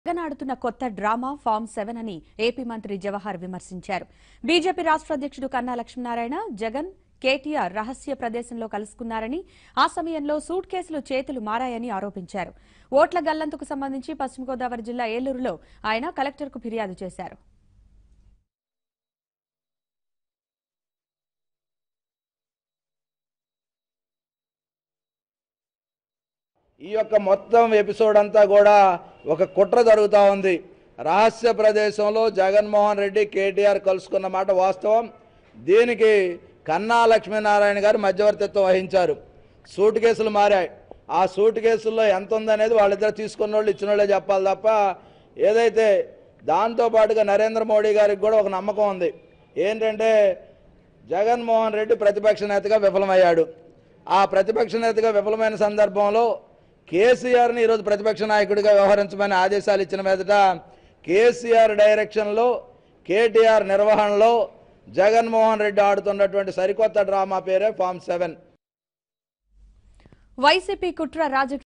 జగనాడుతున్న కొత్త drama form seven అని AP మంత్రి జవహర్ విమర్శించారు బీజేపీ రాష్ట్ర అధ్యక్షుడు కన్నా లక్ష్మీనారాయణ జగన్ కేటీఆర్ రహస్య ప్రదేశంలో కలుసుకున్నారని ఆ సమయంలో సూట్ కేసులు చేతులు మారాయని ఆరోపించారు ఓట్ల గల్లంతుకు సంబంధించి పశ్చిమ గోదావరి జిల్లా ఏలూరులో ఆయన కలెక్టర్కు ఫిర్యాదు చేశారు ఈ యొక్క మొత్తం ఎపిసోడ్ అంతా కూడా ఒక కుట్ర జరుగుతూ ఉంది రహస్య ప్రదేశంలో జగన్మోహన్ రెడ్డి కేటీఆర్ కలుసుకున్న మాట వాస్తవం దీనికి కన్నా లక్ష్మీనారాయణ గారు మధ్యవర్తిత్వం వహించారు సూట్ కేసులు మారాయి ఆ సూట్ కేసుల్లో ఎంత ఉందనేది వాళ్ళిద్దరు తీసుకున్న వాళ్ళు ఇచ్చిన వాళ్ళే చెప్పాలి తప్ప ఏదైతే దాంతో పాటుగా నరేంద్ర మోడీ గారికి కూడా ఒక నమ్మకం ఉంది ఏంటంటే జగన్మోహన్ రెడ్డి ప్రతిపక్ష నేతగా విఫలమయ్యాడు ఆ ప్రతిపక్ష నేతగా విఫలమైన సందర్భంలో కేసీఆర్ని ఈరోజు ప్రతిపక్ష నాయకుడిగా వ్యవహరించమని ఆదేశాలు ఇచ్చిన మీదట కేసీఆర్ డైరెక్షన్లో కేటీఆర్ నిర్వహణలో జగన్మోహన్ రెడ్డి ఆడుతున్నటువంటి సరికొత్త డ్రామా పేరే ఫామ్ సెవెన్ వైసీపీ కుట్ర రాజకీయ